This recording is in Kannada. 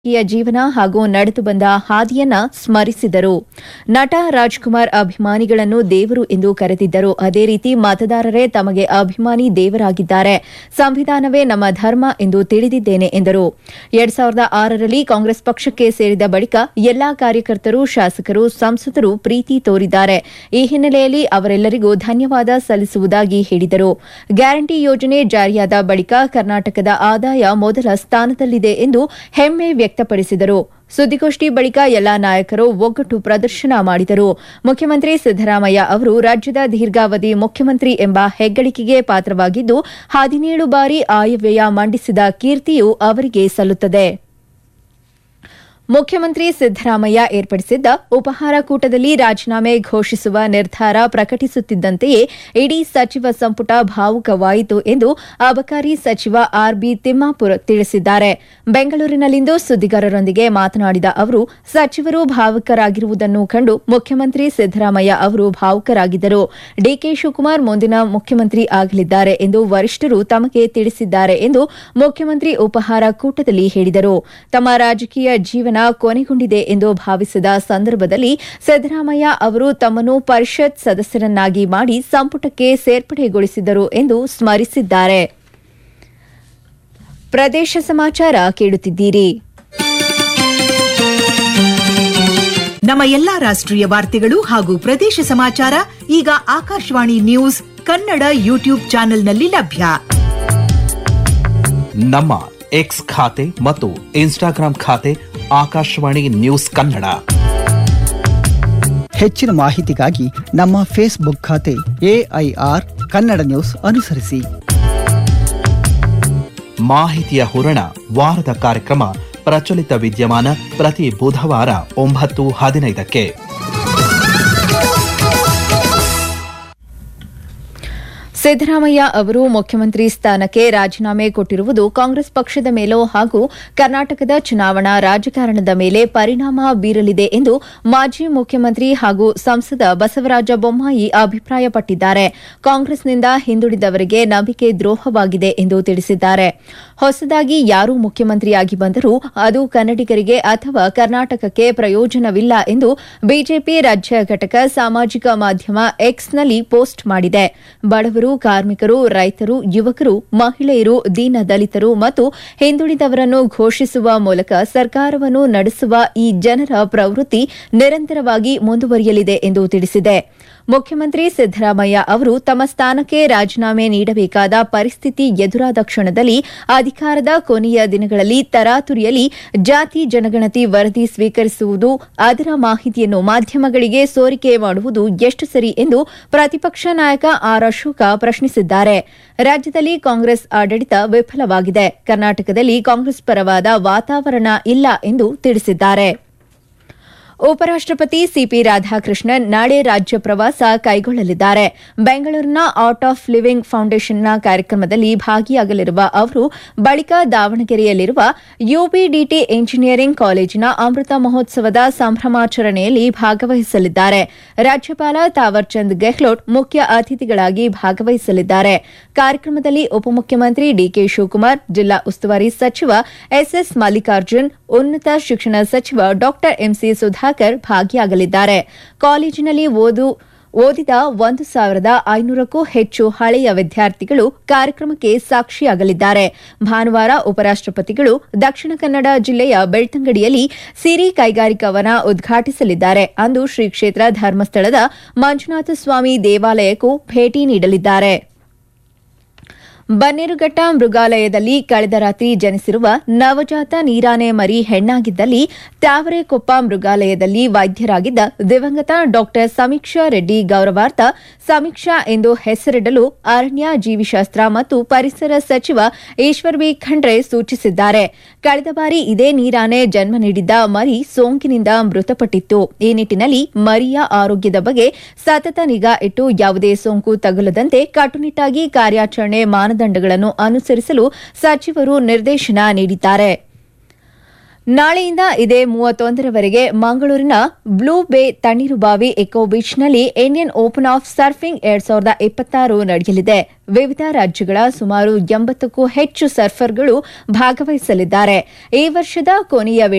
ರಾಜಕೀಯ ಜೀವನ ಹಾಗೂ ನಡೆದು ಬಂದ ಹಾದಿಯನ್ನ ಸ್ಮರಿಸಿದರು ನಟ ರಾಜ್ಕುಮಾರ್ ಅಭಿಮಾನಿಗಳನ್ನು ದೇವರು ಎಂದು ಕರೆದಿದ್ದರು ಅದೇ ರೀತಿ ಮತದಾರರೇ ತಮಗೆ ಅಭಿಮಾನಿ ದೇವರಾಗಿದ್ದಾರೆ ಸಂವಿಧಾನವೇ ನಮ್ಮ ಧರ್ಮ ಎಂದು ತಿಳಿದಿದ್ದೇನೆ ಎಂದರು ಎರಡ್ ಸಾವಿರದ ಆರರಲ್ಲಿ ಕಾಂಗ್ರೆಸ್ ಪಕ್ಷಕ್ಕೆ ಸೇರಿದ ಬಳಿಕ ಎಲ್ಲಾ ಕಾರ್ಯಕರ್ತರು ಶಾಸಕರು ಸಂಸದರು ಪ್ರೀತಿ ತೋರಿದ್ದಾರೆ ಈ ಹಿನ್ನೆಲೆಯಲ್ಲಿ ಅವರೆಲ್ಲರಿಗೂ ಧನ್ಯವಾದ ಸಲ್ಲಿಸುವುದಾಗಿ ಹೇಳಿದರು ಗ್ಯಾರಂಟಿ ಯೋಜನೆ ಜಾರಿಯಾದ ಬಳಿಕ ಕರ್ನಾಟಕದ ಆದಾಯ ಮೊದಲ ಸ್ಥಾನದಲ್ಲಿದೆ ಎಂದು ಹೆಮ್ಮೆ ವ್ಯಕ್ತಪಡಿಸಿದರು ಸುದ್ದಿಗೋಷ್ಠಿ ಬಳಿಕ ಎಲ್ಲಾ ನಾಯಕರು ಒಗ್ಗಟ್ಟು ಪ್ರದರ್ಶನ ಮಾಡಿದರು ಮುಖ್ಯಮಂತ್ರಿ ಸಿದ್ದರಾಮಯ್ಯ ಅವರು ರಾಜ್ಯದ ದೀರ್ಘಾವಧಿ ಮುಖ್ಯಮಂತ್ರಿ ಎಂಬ ಹೆಗ್ಗಳಿಕೆಗೆ ಪಾತ್ರವಾಗಿದ್ದು ಹದಿನೇಳು ಬಾರಿ ಆಯವ್ಯಯ ಮಂಡಿಸಿದ ಕೀರ್ತಿಯು ಅವರಿಗೆ ಸಲ್ಲುತ್ತದೆ ಮುಖ್ಯಮಂತ್ರಿ ಸಿದ್ದರಾಮಯ್ಯ ಏರ್ಪಡಿಸಿದ್ದ ಉಪಹಾರ ಕೂಟದಲ್ಲಿ ರಾಜೀನಾಮೆ ಘೋಷಿಸುವ ನಿರ್ಧಾರ ಪ್ರಕಟಿಸುತ್ತಿದ್ದಂತೆಯೇ ಇಡೀ ಸಚಿವ ಸಂಪುಟ ಭಾವುಕವಾಯಿತು ಎಂದು ಅಬಕಾರಿ ಸಚಿವ ಆರ್ಬಿ ತಿಮ್ಮಾಪುರ್ ತಿಳಿಸಿದ್ದಾರೆ ಬೆಂಗಳೂರಿನಲ್ಲಿಂದು ಸುದ್ದಿಗಾರರೊಂದಿಗೆ ಮಾತನಾಡಿದ ಅವರು ಸಚಿವರು ಭಾವುಕರಾಗಿರುವುದನ್ನು ಕಂಡು ಮುಖ್ಯಮಂತ್ರಿ ಸಿದ್ದರಾಮಯ್ಯ ಅವರು ಭಾವುಕರಾಗಿದ್ದರು ಡಿಕೆ ಶಿವಕುಮಾರ್ ಮುಂದಿನ ಮುಖ್ಯಮಂತ್ರಿ ಆಗಲಿದ್ದಾರೆ ಎಂದು ವರಿಷ್ಠರು ತಮಗೆ ತಿಳಿಸಿದ್ದಾರೆ ಎಂದು ಮುಖ್ಯಮಂತ್ರಿ ಉಪಹಾರ ಕೂಟದಲ್ಲಿ ಹೇಳಿದರು ತಮ್ಮ ರಾಜಕೀಯ ಜೀವನ ಕೊನೆಗೊಂಡಿದೆ ಎಂದು ಭಾವಿಸಿದ ಸಂದರ್ಭದಲ್ಲಿ ಸಿದ್ದರಾಮಯ್ಯ ಅವರು ತಮ್ಮನ್ನು ಪರಿಷತ್ ಸದಸ್ಯರನ್ನಾಗಿ ಮಾಡಿ ಸಂಪುಟಕ್ಕೆ ಸೇರ್ಪಡೆಗೊಳಿಸಿದರು ಎಂದು ಸ್ಮರಿಸಿದ್ದಾರೆ ಪ್ರದೇಶ ಸಮಾಚಾರ ಕೇಳುತ್ತಿದ್ದೀರಿ ನಮ್ಮ ಎಲ್ಲಾ ರಾಷ್ಟ್ರೀಯ ವಾರ್ತೆಗಳು ಹಾಗೂ ಪ್ರದೇಶ ಸಮಾಚಾರ ಈಗ ಆಕಾಶವಾಣಿ ನ್ಯೂಸ್ ಕನ್ನಡ ಯೂಟ್ಯೂಬ್ ಚಾನೆಲ್ನಲ್ಲಿ ಲಭ್ಯ ನಮ್ಮ ಎಕ್ಸ್ ಖಾತೆ ಮತ್ತು ಇನ್ಸ್ಟಾಗ್ರಾಂ ಖಾತೆ ಆಕಾಶವಾಣಿ ನ್ಯೂಸ್ ಕನ್ನಡ ಹೆಚ್ಚಿನ ಮಾಹಿತಿಗಾಗಿ ನಮ್ಮ ಫೇಸ್ಬುಕ್ ಖಾತೆ ಎಐಆರ್ ಕನ್ನಡ ನ್ಯೂಸ್ ಅನುಸರಿಸಿ ಮಾಹಿತಿಯ ಹೂರಣ ವಾರದ ಕಾರ್ಯಕ್ರಮ ಪ್ರಚಲಿತ ವಿದ್ಯಮಾನ ಪ್ರತಿ ಬುಧವಾರ ಒಂಬತ್ತು ಹದಿನೈದಕ್ಕೆ ಸಿದ್ದರಾಮಯ್ಯ ಅವರು ಮುಖ್ಯಮಂತ್ರಿ ಸ್ಥಾನಕ್ಕೆ ರಾಜೀನಾಮೆ ಕೊಟ್ಟಿರುವುದು ಕಾಂಗ್ರೆಸ್ ಪಕ್ಷದ ಮೇಲೂ ಹಾಗೂ ಕರ್ನಾಟಕದ ಚುನಾವಣಾ ರಾಜಕಾರಣದ ಮೇಲೆ ಪರಿಣಾಮ ಬೀರಲಿದೆ ಎಂದು ಮಾಜಿ ಮುಖ್ಯಮಂತ್ರಿ ಹಾಗೂ ಸಂಸದ ಬಸವರಾಜ ಬೊಮ್ಮಾಯಿ ಅಭಿಪ್ರಾಯಪಟ್ಟಿದ್ದಾರೆ ಕಾಂಗ್ರೆಸ್ನಿಂದ ಹಿಂದುಳಿದವರಿಗೆ ನಂಬಿಕೆ ದ್ರೋಹವಾಗಿದೆ ಎಂದು ತಿಳಿಸಿದ್ದಾರೆ ಹೊಸದಾಗಿ ಯಾರೂ ಮುಖ್ಯಮಂತ್ರಿಯಾಗಿ ಬಂದರೂ ಅದು ಕನ್ನಡಿಗರಿಗೆ ಅಥವಾ ಕರ್ನಾಟಕಕ್ಕೆ ಪ್ರಯೋಜನವಿಲ್ಲ ಎಂದು ಬಿಜೆಪಿ ರಾಜ್ಯ ಘಟಕ ಸಾಮಾಜಿಕ ಮಾಧ್ಯಮ ಎಕ್ಸ್ನಲ್ಲಿ ಪೋಸ್ಟ್ ಮಾಡಿದೆ ಬಡವರು ಕಾರ್ಮಿಕರು ರೈತರು ಯುವಕರು ಮಹಿಳೆಯರು ದೀನ ದಲಿತರು ಮತ್ತು ಹಿಂದುಳಿದವರನ್ನು ಘೋಷಿಸುವ ಮೂಲಕ ಸರ್ಕಾರವನ್ನು ನಡೆಸುವ ಈ ಜನರ ಪ್ರವೃತ್ತಿ ನಿರಂತರವಾಗಿ ಮುಂದುವರಿಯಲಿದೆ ಎಂದು ತಿಳಿಸಿದೆ ಮುಖ್ಯಮಂತ್ರಿ ಸಿದ್ದರಾಮಯ್ಯ ಅವರು ತಮ್ಮ ಸ್ಥಾನಕ್ಕೆ ರಾಜೀನಾಮೆ ನೀಡಬೇಕಾದ ಪರಿಸ್ಥಿತಿ ಎದುರಾದ ಕ್ಷಣದಲ್ಲಿ ಅಧಿಕಾರದ ಕೊನೆಯ ದಿನಗಳಲ್ಲಿ ತರಾತುರಿಯಲ್ಲಿ ಜಾತಿ ಜನಗಣತಿ ವರದಿ ಸ್ವೀಕರಿಸುವುದು ಅದರ ಮಾಹಿತಿಯನ್ನು ಮಾಧ್ಯಮಗಳಿಗೆ ಸೋರಿಕೆ ಮಾಡುವುದು ಎಷ್ಟು ಸರಿ ಎಂದು ಪ್ರತಿಪಕ್ಷ ನಾಯಕ ಆರ್ ಅಶೋಕ ಪ್ರಶ್ನಿಸಿದ್ದಾರೆ ರಾಜ್ಯದಲ್ಲಿ ಕಾಂಗ್ರೆಸ್ ಆಡಳಿತ ವಿಫಲವಾಗಿದೆ ಕರ್ನಾಟಕದಲ್ಲಿ ಕಾಂಗ್ರೆಸ್ ಪರವಾದ ವಾತಾವರಣ ಇಲ್ಲ ಎಂದು ತಿಳಿಸಿದ್ದಾರೆ ಉಪರಾಷ್ಟಪತಿ ಸಿಪಿ ರಾಧಾಕೃಷ್ಣನ್ ನಾಳೆ ರಾಜ್ಯ ಪ್ರವಾಸ ಕೈಗೊಳ್ಳಲಿದ್ದಾರೆ ಬೆಂಗಳೂರಿನ ಆರ್ಟ್ ಆಫ್ ಲಿವಿಂಗ್ ಫೌಂಡೇಶನ್ನ ಕಾರ್ಯಕ್ರಮದಲ್ಲಿ ಭಾಗಿಯಾಗಲಿರುವ ಅವರು ಬಳಿಕ ದಾವಣಗೆರೆಯಲ್ಲಿರುವ ಯುಬಿಡಿಟಿ ಇಂಜಿನಿಯರಿಂಗ್ ಕಾಲೇಜಿನ ಅಮೃತ ಮಹೋತ್ಸವದ ಸಂಭ್ರಮಾಚರಣೆಯಲ್ಲಿ ಭಾಗವಹಿಸಲಿದ್ದಾರೆ ರಾಜ್ಯಪಾಲ ತಾವರ್ಚಂದ್ ಗೆಹ್ಲೋಟ್ ಮುಖ್ಯ ಅತಿಥಿಗಳಾಗಿ ಭಾಗವಹಿಸಲಿದ್ದಾರೆ ಕಾರ್ಯಕ್ರಮದಲ್ಲಿ ಉಪಮುಖ್ಯಮಂತ್ರಿ ಡಿಕೆ ಶಿವಕುಮಾರ್ ಜಿಲ್ಲಾ ಉಸ್ತುವಾರಿ ಸಚಿವ ಎಸ್ಎಸ್ ಮಲ್ಲಿಕಾರ್ಜುನ್ ಉನ್ನತ ಶಿಕ್ಷಣ ಸಚಿವ ಡಾ ಎಂಸಿ ಸುಧಾಕರ್ ಭಾಗಿಯಾಗಲಿದ್ದಾರೆ ಕಾಲೇಜಿನಲ್ಲಿ ಓದು ಓದಿದ ಒಂದು ಸಾವಿರದ ಐನೂರಕ್ಕೂ ಹೆಚ್ಚು ಹಳೆಯ ವಿದ್ಯಾರ್ಥಿಗಳು ಕಾರ್ಯಕ್ರಮಕ್ಕೆ ಸಾಕ್ಷಿಯಾಗಲಿದ್ದಾರೆ ಭಾನುವಾರ ಉಪರಾಷ್ಟಪತಿಗಳು ದಕ್ಷಿಣ ಕನ್ನಡ ಜಿಲ್ಲೆಯ ಬೆಳ್ತಂಗಡಿಯಲ್ಲಿ ಸಿರಿ ಕೈಗಾರಿಕಾವನ ಉದ್ಘಾಟಿಸಲಿದ್ದಾರೆ ಅಂದು ಶ್ರೀ ಕ್ಷೇತ್ರ ಧರ್ಮಸ್ಥಳದ ಮಂಜುನಾಥ ಸ್ವಾಮಿ ದೇವಾಲಯಕ್ಕೂ ಭೇಟಿ ನೀಡಲಿದ್ದಾರೆ ಬನ್ನೇರುಘಟ್ಟ ಮೃಗಾಲಯದಲ್ಲಿ ಕಳೆದ ರಾತ್ರಿ ಜನಿಸಿರುವ ನವಜಾತ ನೀರಾನೆ ಮರಿ ಹೆಣ್ಣಾಗಿದ್ದಲ್ಲಿ ತ್ಯಾವರೆಕೊಪ್ಪ ಮೃಗಾಲಯದಲ್ಲಿ ವೈದ್ಯರಾಗಿದ್ದ ದಿವಂಗತ ಡಾ ಸಮೀಕ್ಷಾ ರೆಡ್ಡಿ ಗೌರವಾರ್ಥ ಸಮೀಕ್ಷಾ ಎಂದು ಹೆಸರಿಡಲು ಅರಣ್ಯ ಜೀವಿಶಾಸ್ತ್ರ ಮತ್ತು ಪರಿಸರ ಸಚಿವ ಈಶ್ವರ್ ಬಿ ಖಂಡ್ರೆ ಸೂಚಿಸಿದ್ದಾರೆ ಕಳೆದ ಬಾರಿ ಇದೇ ನೀರಾನೆ ಜನ್ಮ ನೀಡಿದ್ದ ಮರಿ ಸೋಂಕಿನಿಂದ ಮೃತಪಟ್ಟಿತ್ತು ಈ ನಿಟ್ಟಿನಲ್ಲಿ ಮರಿಯ ಆರೋಗ್ಯದ ಬಗ್ಗೆ ಸತತ ನಿಗಾ ಇಟ್ಟು ಯಾವುದೇ ಸೋಂಕು ತಗುಲದಂತೆ ಕಟ್ಟುನಿಟ್ಟಾಗಿ ಕಾರ್ಯಾಚರಣೆ ಮಾನದಂಡಗಳನ್ನು ಅನುಸರಿಸಲು ಸಚಿವರು ನಿರ್ದೇಶನ ನೀಡಿದ್ದಾರೆ ನಾಳೆಯಿಂದ ಇದೇ ಮೂವತ್ತೊಂದರವರೆಗೆ ಮಂಗಳೂರಿನ ಬ್ಲೂ ಬೇ ತಣ್ಣೀರುಬಾವಿ ಎಕೋ ಬೀಚ್ನಲ್ಲಿ ಇಂಡಿಯನ್ ಓಪನ್ ಆಫ್ ಸರ್ಫಿಂಗ್ ಎರಡ್ ಸಾವಿರದ ಇಪ್ಪತ್ತಾರು ನಡೆಯಲಿದೆ ವಿವಿಧ ರಾಜ್ಯಗಳ ಸುಮಾರು ಎಂಬತ್ತಕ್ಕೂ ಹೆಚ್ಚು ಸರ್ಫರ್ಗಳು ಭಾಗವಹಿಸಲಿದ್ದಾರೆ ಈ ವರ್ಷದ ಕೊನೆಯ ವೇಳೆ